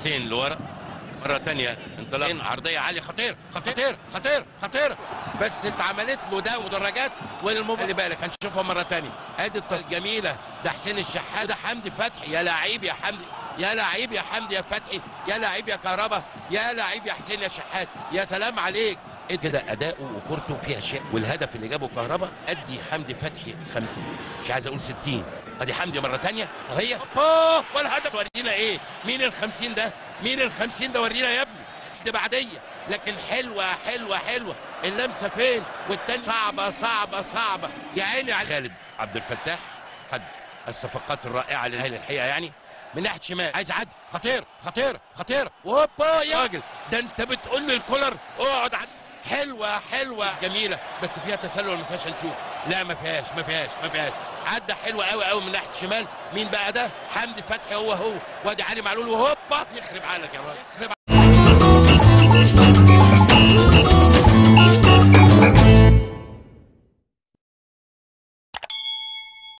حسين لورا مرة تانية انطلاق عرضية عالية خطير خطير خطير خطير بس اتعملت له ده مدرجات والمباراة خلي بالك هنشوفها مرة تانية ادي التص جميلة ده حسين الشحات ده حمدي فتحي يا لعيب يا حمدي يا لعيب يا حمدي يا فتحي يا لعيب يا كهربا يا لعيب يا حسين يا شحات يا سلام عليك كده اداؤه وكورته فيها شيء والهدف اللي جابه كهربا ادي حمدي فتحي خمسة مش عايز اقول 60 ادي حمدي مره تانية اهي اوبا والهدف ورينا ايه مين ال 50 ده مين ال 50 ده ورينا يا ابني دي بعديه لكن حلوه حلوه حلوه اللمسه فين والتاني صعبه صعبه صعبه يا عيني على خالد عبد الفتاح حد الصفقات الرائعه للاهلي الحقيقه يعني من ناحيه شمال عايز عد خطير خطير خطير هوبا يا راجل ده انت بتقول لي الكولر اقعد عس حلوه حلوه جميله بس فيها تسلل ما فيهاش هنشوف لا ما فيهاش ما فيهاش ما فيهاش عدى حلوه قوي قوي من ناحيه شمال مين بقى ده حمدي فتحي هو هو وادي علي معلول وهوبا يخرب عقلك يا راجل يخرب